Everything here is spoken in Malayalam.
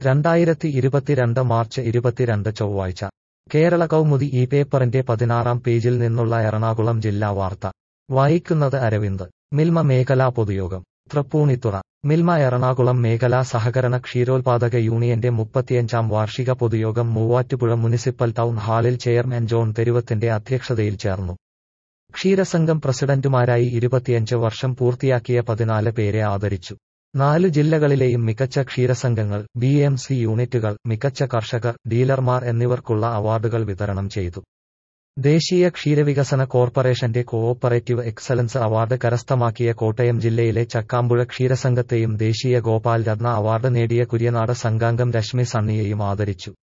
രണ്ടായിരത്തി ഇരുപത്തിരണ്ട് മാർച്ച് ഇരുപത്തിരണ്ട് ചൊവ്വാഴ്ച കേരള കൗമുദി ഈ പേപ്പറിന്റെ പതിനാറാം പേജിൽ നിന്നുള്ള എറണാകുളം ജില്ലാ വാർത്ത വായിക്കുന്നത് അരവിന്ദ് മിൽമ മേഖലാ പൊതുയോഗം തൃപ്പൂണിത്തുറ മിൽമ എറണാകുളം മേഖലാ സഹകരണ ക്ഷീരോത്പാദക യൂണിയന്റെ മുപ്പത്തിയഞ്ചാം വാർഷിക പൊതുയോഗം മൂവാറ്റുപുഴ മുനിസിപ്പൽ ടൗൺ ഹാളിൽ ചെയർമാൻ ജോൺ തെരുവത്തിന്റെ അധ്യക്ഷതയിൽ ചേർന്നു ക്ഷീരസംഘം പ്രസിഡന്റുമാരായി ഇരുപത്തിയഞ്ച് വർഷം പൂർത്തിയാക്കിയ പതിനാല് പേരെ ആദരിച്ചു നാലു ജില്ലകളിലെയും മികച്ച ക്ഷീരസംഘങ്ങൾ ബി എം സി യൂണിറ്റുകൾ മികച്ച കർഷകർ ഡീലർമാർ എന്നിവർക്കുള്ള അവാർഡുകൾ വിതരണം ചെയ്തു ദേശീയ ക്ഷീരവികസന കോർപ്പറേഷന്റെ കോഓപ്പറേറ്റീവ് എക്സലൻസ് അവാർഡ് കരസ്ഥമാക്കിയ കോട്ടയം ജില്ലയിലെ ചക്കാമ്പുഴ ക്ഷീരസംഘത്തെയും ദേശീയ ഗോപാൽ രത്ന അവാർഡ് നേടിയ കുര്യനാട് സംഘാംഗം രശ്മി സണ്ണിയെയും ആദരിച്ചു